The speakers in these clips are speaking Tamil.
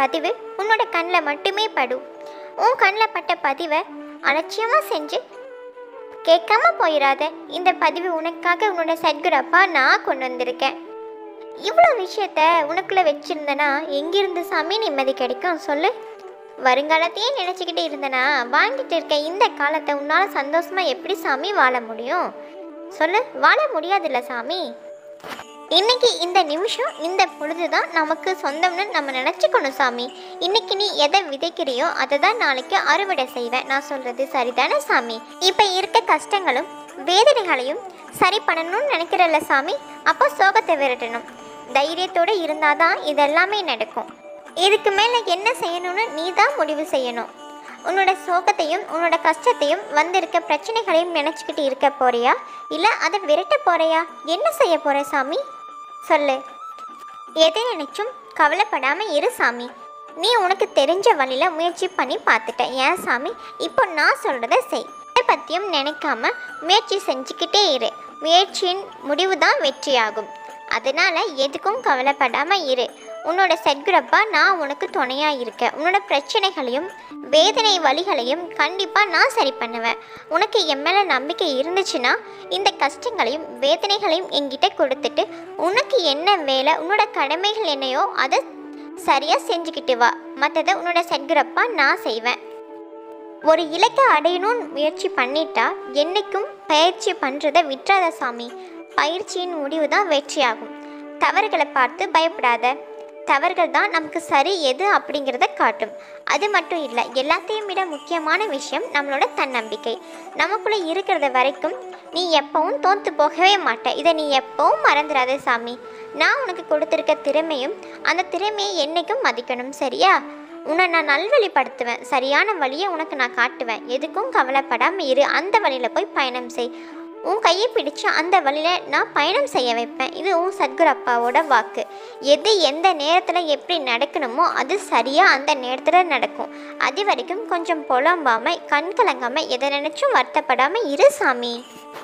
பதிவு உன்னோட கண்ணில் மட்டுமே படும் உன் கண்ணில் பட்ட பதிவை அலட்சியமாக செஞ்சு கேட்காம போயிடாத இந்த பதிவு உனக்காக உன்னோட சத்குரப்பா நான் கொண்டு வந்திருக்கேன் இவ்வளோ விஷயத்த உனக்குள்ளே வச்சிருந்தனா எங்கிருந்து சாமி நிம்மதி கிடைக்கும் சொல்லு வருங்காலத்தையே நினச்சிக்கிட்டு இருந்தனா வாழ்ந்துட்டு இருக்க இந்த காலத்தை உன்னால் சந்தோஷமாக எப்படி சாமி வாழ முடியும் சொல்லு வாழ முடியாதுல்ல சாமி இன்னைக்கு இந்த நிமிஷம் இந்த பொழுது தான் நமக்கு சொந்தம்னு நம்ம நினச்சிக்கணும் சாமி இன்னைக்கு நீ எதை விதைக்கிறியோ அதை தான் நாளைக்கு அறுவடை செய்வேன் நான் சொல்கிறது சரிதானே சாமி இப்போ இருக்க கஷ்டங்களும் வேதனைகளையும் சரி பண்ணணும்னு நினைக்கிறல்ல சாமி அப்போ சோகத்தை விரட்டணும் தைரியத்தோடு இருந்தால் தான் இதெல்லாமே நடக்கும் இதுக்கு மேலே என்ன செய்யணும்னு நீ தான் முடிவு செய்யணும் உன்னோட சோகத்தையும் உன்னோட கஷ்டத்தையும் வந்திருக்க பிரச்சனைகளையும் நினச்சிக்கிட்டு இருக்க போறியா இல்லை அதை விரட்ட போறியா என்ன செய்ய போற சாமி சொல்லு எதை நினைச்சும் கவலைப்படாம இரு சாமி நீ உனக்கு தெரிஞ்ச வழியில முயற்சி பண்ணி பார்த்துட்ட ஏன் சாமி இப்போ நான் சொல்றத செய் எதை பற்றியும் நினைக்காம முயற்சி செஞ்சுக்கிட்டே இரு முயற்சியின் முடிவு தான் வெற்றியாகும் அதனால எதுக்கும் கவலைப்படாம இரு உன்னோட சத்குரப்பா நான் உனக்கு துணையா இருக்கேன் உன்னோட பிரச்சனைகளையும் வேதனை வழிகளையும் கண்டிப்பா நான் சரி பண்ணுவேன் உனக்கு என் மேல நம்பிக்கை இருந்துச்சுன்னா இந்த கஷ்டங்களையும் வேதனைகளையும் என்கிட்ட கொடுத்துட்டு உனக்கு என்ன வேலை உன்னோட கடமைகள் என்னையோ அதை சரியா செஞ்சுக்கிட்டு வா மற்றதை உன்னோட சத்குரப்பா நான் செய்வேன் ஒரு இலக்கை அடையணும்னு முயற்சி பண்ணிட்டா என்னைக்கும் பயிற்சி பண்ணுறதை விட்டுறாத சாமி பயிற்சியின் முடிவு தான் வெற்றியாகும் தவறுகளை பார்த்து பயப்படாத தவறுகள் தான் நமக்கு சரி எது அப்படிங்கிறத காட்டும் அது மட்டும் இல்லை எல்லாத்தையும் விட முக்கியமான விஷயம் நம்மளோட தன்னம்பிக்கை நமக்குள்ளே இருக்கிறது வரைக்கும் நீ எப்பவும் தோற்று போகவே மாட்ட இதை நீ எப்பவும் மறந்துடாத சாமி நான் உனக்கு கொடுத்துருக்க திறமையும் அந்த திறமையை என்னைக்கும் மதிக்கணும் சரியா உன்னை நான் நல்வழிப்படுத்துவேன் சரியான வழியை உனக்கு நான் காட்டுவேன் எதுக்கும் கவலைப்படாமல் இரு அந்த வழியில் போய் பயணம் செய் உன் கையை பிடிச்சு அந்த வழியில் நான் பயணம் செய்ய வைப்பேன் இது உன் சத்குரு அப்பாவோட வாக்கு எது எந்த நேரத்தில் எப்படி நடக்கணுமோ அது சரியாக அந்த நேரத்தில் நடக்கும் அது வரைக்கும் கொஞ்சம் புலம்பாமல் கண் கலங்காமல் எதை நினச்சும் வருத்தப்படாமல் இரு சாமி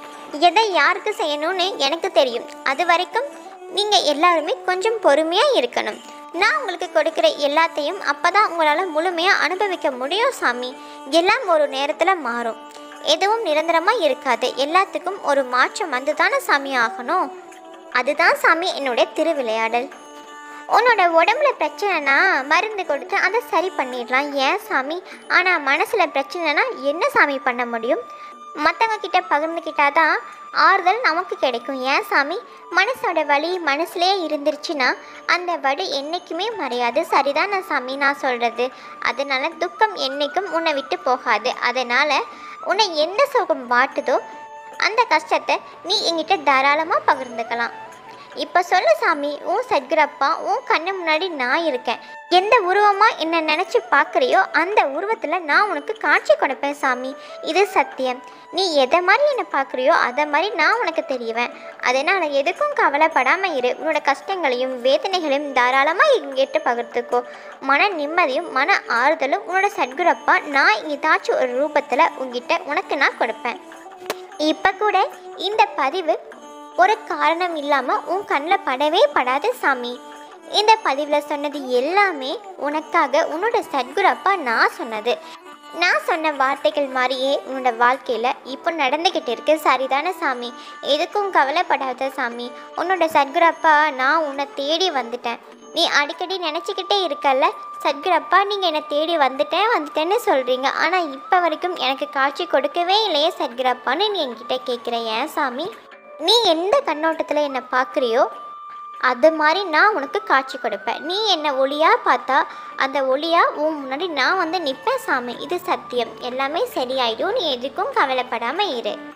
எதை யாருக்கு செய்யணும்னு எனக்கு தெரியும் அது வரைக்கும் நீங்கள் எல்லாருமே கொஞ்சம் பொறுமையாக இருக்கணும் நான் உங்களுக்கு கொடுக்குற எல்லாத்தையும் அப்போ தான் உங்களால் முழுமையாக அனுபவிக்க முடியும் சாமி எல்லாம் ஒரு நேரத்தில் மாறும் எதுவும் நிரந்தரமாக இருக்காது எல்லாத்துக்கும் ஒரு மாற்றம் வந்து தானே சாமி ஆகணும் அதுதான் சாமி என்னுடைய திருவிளையாடல் உன்னோட உடம்புல பிரச்சனைனா மருந்து கொடுத்து அதை சரி பண்ணிடலாம் ஏன் சாமி ஆனால் மனசில் பிரச்சனைனா என்ன சாமி பண்ண முடியும் மற்றவங்க கிட்ட பகிர்ந்துக்கிட்டா தான் ஆறுதல் நமக்கு கிடைக்கும் ஏன் சாமி மனசோட வலி மனசுலேயே இருந்துருச்சுன்னா அந்த வலி என்றைக்குமே மறையாது சரிதானே சாமி நான் சொல்கிறது அதனால துக்கம் என்றைக்கும் உன்னை விட்டு போகாது அதனால் உன்னை எந்த சோகம் வாட்டுதோ அந்த கஷ்டத்தை நீ என்கிட்ட தாராளமாக பகிர்ந்துக்கலாம் இப்போ சொல்லு சாமி உன் சத்குரப்பா உன் கண்ணு முன்னாடி நான் இருக்கேன் எந்த உருவமாக என்னை நினச்சி பார்க்குறியோ அந்த உருவத்தில் நான் உனக்கு காட்சி கொடுப்பேன் சாமி இது சத்தியம் நீ எதை மாதிரி என்னை பார்க்குறியோ அதை மாதிரி நான் உனக்கு தெரியுவேன் அதனால் எதுக்கும் கவலைப்படாமல் இரு உன்னோட கஷ்டங்களையும் வேதனைகளையும் தாராளமாக எங்கிட்ட பகிர்ந்துக்கோ மன நிம்மதியும் மன ஆறுதலும் உன்னோட சத்குரப்பா நான் ஏதாச்சும் ஒரு ரூபத்தில் உங்ககிட்ட உனக்கு நான் கொடுப்பேன் இப்போ கூட இந்த பதிவு ஒரு காரணம் இல்லாமல் உன் கண்ணில் படவே படாது சாமி இந்த பதிவில் சொன்னது எல்லாமே உனக்காக உன்னோட சத்குரு அப்பா நான் சொன்னது நான் சொன்ன வார்த்தைகள் மாதிரியே உன்னோட வாழ்க்கையில் இப்போ நடந்துக்கிட்டு இருக்கு சரிதானே சாமி எதுக்கும் கவலைப்படாத சாமி உன்னோட சத்குரு அப்பா நான் உன்னை தேடி வந்துட்டேன் நீ அடிக்கடி நினச்சிக்கிட்டே இருக்கல்ல சத்குரப்பா நீங்கள் என்னை தேடி வந்துட்டேன் வந்துட்டேன்னு சொல்கிறீங்க ஆனால் இப்போ வரைக்கும் எனக்கு காட்சி கொடுக்கவே இல்லையே சத்குரப்பான்னு நீ என்கிட்ட கேட்குற ஏன் சாமி நீ எந்த கண்ணோட்டத்தில் என்னை பார்க்குறியோ அது மாதிரி நான் உனக்கு காட்சி கொடுப்பேன் நீ என்னை ஒளியாக பார்த்தா அந்த ஒளியாக உன் முன்னாடி நான் வந்து நிற்பேன் சாமி இது சத்தியம் எல்லாமே சரியாயிடும் நீ எதுக்கும் கவலைப்படாமல் இரு